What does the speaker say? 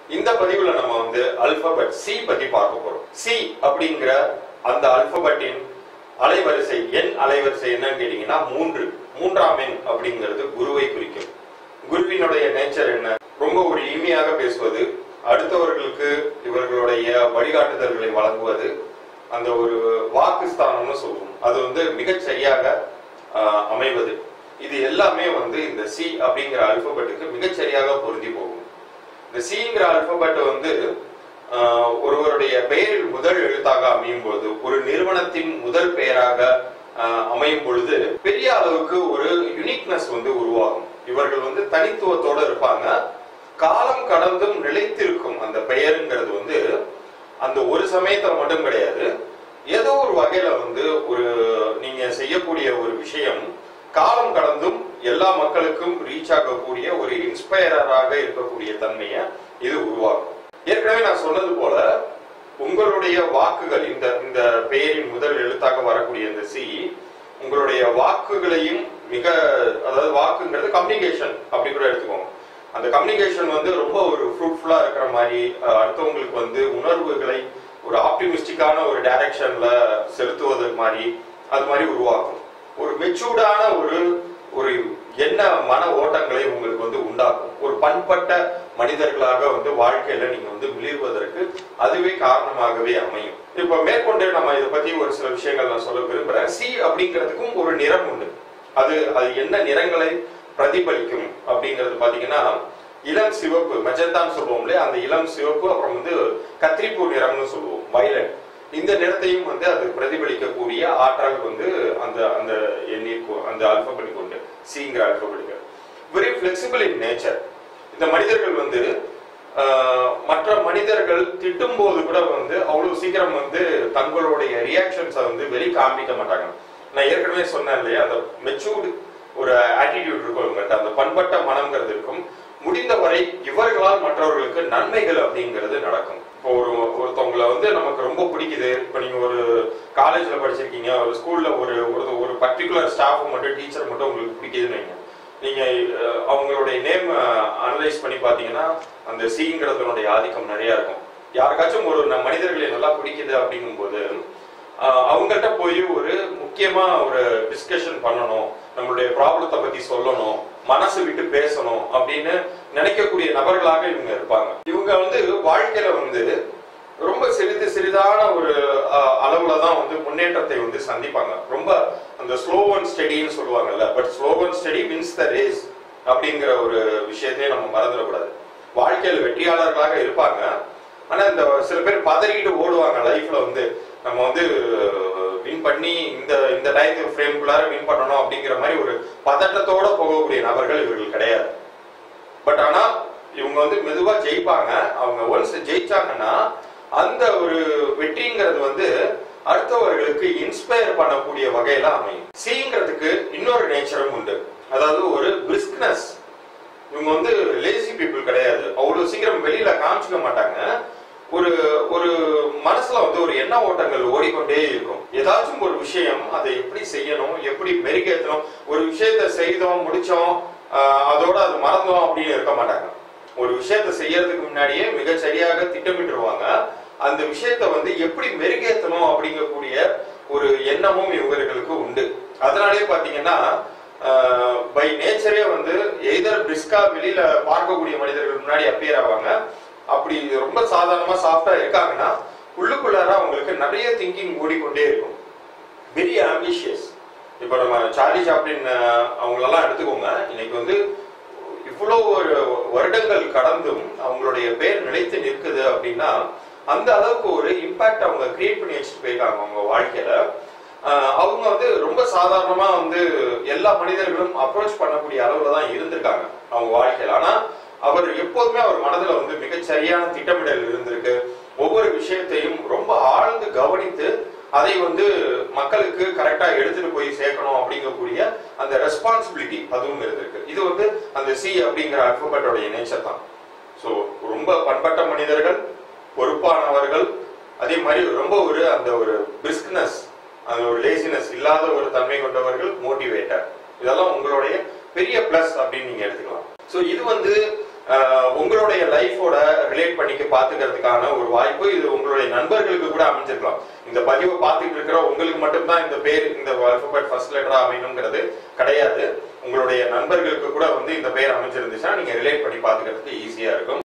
இந்த பதிவுல நம்ம வந்து அல்பபெட் சி பத்தி பார்க்க போறோம் சி அப்படிங்கிற அந்த அல்பபெட்டின் அலைவரிசை எண் அலைவரிசை என்னன்னு கேட்டீங்கன்னா மூன்று மூன்றாம் எண் அப்படிங்கிறது குருவை குறிக்கும் குருவினுடைய நேச்சர் என்ன ரொம்ப ஒரு இனிமையாக பேசுவது அடுத்தவர்களுக்கு இவர்களுடைய வழிகாட்டுதல்களை வழங்குவது அந்த ஒரு வாக்குஸ்தானம்னு சொல்லுவோம் அது வந்து மிகச் சரியாக ஆஹ், அமைவது இது எல்லாமே வந்து இந்த சி அப்படிங்கிற அல்பபெட்டுக்கு மிகச் சரியாக பொருந்தி போகும் இந்த சிங்கிற அல்பபெட் வந்து ஆஹ், ஒருவருடைய பெயரில் முதல் எழுத்தாக அமையும் பொழுது ஒரு நிறுவனத்தின் முதல் பெயராக ஆஹ், அமையும் பொழுது பெரிய அளவுக்கு ஒரு யுனிக்னஸ் வந்து உருவாகும் இவர்கள் வந்து தனித்துவத்தோட இருப்பாங்க காலம் கடந்தும் நிலைத்திருக்கும் அந்த பெயருங்கிறது வந்து அந்த ஒரு சமயத்துல மட்டும் கிடையாது ஏதோ ஒரு வகையில வந்து ஒரு நீங்க செய்யக்கூடிய ஒரு விஷயம் காலம் கடந்தும் எல்லா மக்களுக்கும் ரீச் ஆகக்கூடிய ஒரு இன்ஸ்பயராக இருக்கக்கூடிய தன்மையை இது உருவாக்கும் ஏற்கனவே நான் சொன்னது போல உங்களுடைய வாக்குகள் இந்த இந்த பெயரின் முதல் எழுத்தாக வரக்கூடிய இந்த சி உங்களுடைய வாக்குகளையும் மிக அதாவது வாக்குங்கிறது கம்யூனிகேஷன் அப்படி கூட எடுத்துக்கோங்க அந்த கம்யூனிகேஷன் வந்து ரொம்ப ஒரு ஃப்ரூட்ஃபுல்லா இருக்கிற மாதிரி அஹ், அடுத்தவங்களுக்கு வந்து உணர்வுகளை ஒரு ஆப்டிமிஸ்டிக்கான ஒரு டைரக்ஷன்ல செலுத்துவது மாதிரி அது மாதிரி உருவாக்கும் ஒரு மெச்சூர்டான ஒரு ஒரு என்ன மன ஓட்டங்களை உங்களுக்கு வந்து உண்டாக்கும் ஒரு பண்பட்ட மனிதர்களாக வந்து வாழ்க்கையில நீங்க வந்து மிளிர்வதற்கு அதுவே காரணமாகவே அமையும் இப்ப மேற்கொண்டு நம்ம இதை பத்தி ஒரு சில விஷயங்கள் நான் சொல்ல விரும்புறேன் சி அப்படிங்கிறதுக்கும் ஒரு நிறம் உண்டு அது அது என்ன நிறங்களை பிரதிபலிக்கும் அப்படிங்கிறது பாத்தீங்கன்னா இளம் சிவப்பு மெஜந்தான்னு சொல்லுவோம் இல்லையா அந்த இளம் சிவப்பு அப்புறம் வந்து கத்திரிப்பூ நிறம்னு சொல்லுவோம் வயலட் இந்த நிறத்தையும் வந்து அது பிரதிபலிக்கக்கூடிய ஆற்றல் வந்து அந்த அந்த எண்ணிற்கு அந்த அல்பபெட்டுக்கு உண்டு சிங்கிற அல்பபெட்டுக்கு வெரி ஃபிளெக்சிபிள் இன் நேச்சர் இந்த மனிதர்கள் வந்து ஆஹ், மற்ற மனிதர்கள் திட்டும் போது கூட வந்து அவ்வளவு சீக்கிரம் வந்து தங்களுடைய ரியாக்ஷன்ஸை வந்து வெளி காமிக்க மாட்டாங்க நான் ஏற்கனவே சொன்னேன் இல்லையா அந்த மெச்சூர்டு ஒரு ஆட்டிடியூட் இருக்கும் இவங்கள்ட்ட அந்த பண்பட்ட மனம்ங்கிறது இருக்கும் முடிந்தவரை இவர்களால் மற்றவர்களுக்கு நன்மைகள் அப்படிங்கிறது நடக்கும் இப்போ ஒரு ஒருத்தவங்களை வந்து நமக்கு ரொம்ப பிடிக்குது இப்போ நீங்க ஒரு காலேஜ்ல படிச்சிருக்கீங்க ஒரு ஸ்கூல்ல ஒரு ஒரு ஒரு பர்டிகுலர் ஸ்டாஃப் மட்டும் டீச்சர் மட்டும் உங்களுக்கு பிடிக்குதுன்னு வைங்க நீங்க அஹ், அவங்களுடைய நேம் அனலைஸ் பண்ணி பாத்தீங்கன்னா அந்த சிங்கிறதுனுடைய ஆதிக்கம் நிறைய இருக்கும் யாருக்காச்சும் ஒரு ந- மனிதர்களை நல்லா பிடிக்குது அப்படிங்கும்போது ஆஹ், அவங்கள்ட்ட போய் ஒரு முக்கியமா ஒரு டிஸ்கஷன் பண்ணணும் நம்மளுடைய ப்ராப்ளத்தை பத்தி சொல்லணும் மனசு விட்டு பேசணும் அப்படின்னு நினைக்கக்கூடிய நபர்களாக இவங்க இருப்பாங்க இவங்க வந்து வாழ்க்கையில வந்து ரொம்ப சிறிது சிறிதான ஒரு அஹ், அளவுல தான் வந்து முன்னேற்றத்தை வந்து சந்திப்பாங்க ரொம்ப அந்த ஸ்லோ அண்ட் ஸ்டடின்னு சொல்லுவாங்கல்ல but slow and steady wins the race அப்படிங்கிற ஒரு விஷயத்தையும் நம்ம மறந்துடக்கூடாது வாழ்க்கையில் வெற்றியாளர்களாக இருப்பாங்க ஆனா இந்த சில பேர் பதறிட்டு ஓடுவாங்க லைஃப்ல வந்து நம்ம வந்து வின் பண்ணி இந்த இந்த டைம் ஃப்ரேம்குள்ளார வின் பண்ணணும் அப்படிங்கிற மாதிரி ஒரு பதட்டத்தோட போகக்கூடிய நபர்கள் இவர்கள் கிடையாது பட் ஆனா இவங்க வந்து மெதுவா ஜெயிப்பாங்க அவங்க ஒன்ஸ் ஜெயிச்சாங்கன்னா அந்த ஒரு வெற்றிங்கிறது வந்து அடுத்தவர்களுக்கு இன்ஸ்பயர் பண்ணக்கூடிய வகையில அமையும் சிங்கிறதுக்கு இன்னொரு நேச்சரும் உண்டு அதாவது ஒரு பிரிஸ்க்னஸ் இவங்க வந்து லேசி பீப்புள் கிடையாது அவ்வளவு சீக்கிரம் வெளியில காமிச்சுக்க மாட்டாங்க ஒரு ஒரு மனசுல வந்து ஒரு எண்ண ஓட்டங்கள் ஓடிக்கொண்டே இருக்கும் ஏதாச்சும் ஒரு விஷயம் அதை எப்படி செய்யணும் எப்படி மெருகேற்றணும் ஒரு விஷயத்தை செய்தோம் முடிச்சோம் ஆஹ் அதோட அது மறந்தோம் அப்படின்னு இருக்க மாட்டாங்க ஒரு விஷயத்தை செய்யறதுக்கு முன்னாடியே மிக சரியாக திட்டமிட்டுருவாங்க அந்த விஷயத்தை வந்து எப்படி மெருகேற்றணும் அப்படிங்கக்கூடிய ஒரு எண்ணமும் இவர்களுக்கு உண்டு அதனாலே பாத்தீங்கன்னா பை நேச்சரே வந்து எய்தர் பிரிஸ்கா வெளியில பார்க்கக்கூடிய மனிதர்கள் முன்னாடி அப்பியர் ஆவாங்க அப்படி ரொம்ப சாதாரணமா சாஃப்டா இருக்காங்கன்னா உள்ளுக்குள்ளார அவங்களுக்கு நிறைய திங்கிங் ஓடிக்கொண்டே இருக்கும் வெரி ஆம்பிஷியஸ் இப்போ நம்ம சார்லி சாப்ளின் அஹ், அவங்களெல்லாம் எடுத்துக்கோங்க இன்னைக்கு வந்து இவ்வளோ ஒரு வருடங்கள் கடந்தும் அவங்களுடைய பேர் நிலைத்து நிற்குது அப்படின்னா அந்த அளவுக்கு ஒரு இம்பாக்ட் அவங்க கிரியேட் பண்ணி வச்சுட்டு போயிருக்காங்க அவங்க வாழ்க்கையில ஆஹ் அவங்க வந்து ரொம்ப சாதாரணமா வந்து எல்லா மனிதர்களும் அப்ரோச் பண்ணக்கூடிய அளவுல தான் இருந்திருக்காங்க அவங்க வாழ்க்கையில ஆனா அவர் எப்போதுமே அவர் மனதுல வந்து மிகச் சரியான திட்டமிடல் இருந்திருக்கு ஒவ்வொரு விஷயத்தையும் ரொம்ப ஆழ்ந்து கவனித்து அதை வந்து மக்களுக்கு கரெக்டா எடுத்துட்டு போய் சேர்க்கணும் அப்படிங்கக்கூடிய அந்த ரெஸ்பான்சிபிலிட்டி அதுவும் இருந்திருக்கு இது வந்து அந்த சி அப்படிங்கிற அல்பபெட்டோடைய நேச்சர் தான் ஸோ ரொம்ப பண்பட்ட மனிதர்கள் பொறுப்பானவர்கள் அதே மாதிரி ரொம்ப ஒரு அந்த ஒரு பிரிஸ்க்னஸ் அந்த ஒரு லேசினஸ் இல்லாத ஒரு தன்மை கொண்டவர்கள் மோட்டிவேட்டர் இதெல்லாம் உங்களுடைய பெரிய பிளஸ் அப்படின்னு நீங்க எடுத்துக்கலாம் ஸோ இது வந்து ஆஹ், உங்களுடைய லைஃபோட ரிலேட் பண்ணிக்க பாத்துக்கிறதுக்கான ஒரு வாய்ப்பு இது உங்களுடைய நண்பர்களுக்கு கூட அமைஞ்சிருக்கலாம் இந்த பதிவை பார்த்துட்டு இருக்கிற உங்களுக்கு மட்டும்தான் இந்த பேர் இந்த அல்பபெட் ஃபர்ஸ்ட் லெட்டரா அமையணுங்கிறது கிடையாது உங்களுடைய நண்பர்களுக்கு கூட வந்து இந்த பேர் அமைஞ்சிருந்துச்சுன்னா நீங்க ரிலேட் பண்ணி பாத்துக்கிறதுக்கு ஈஸியா இருக்கும்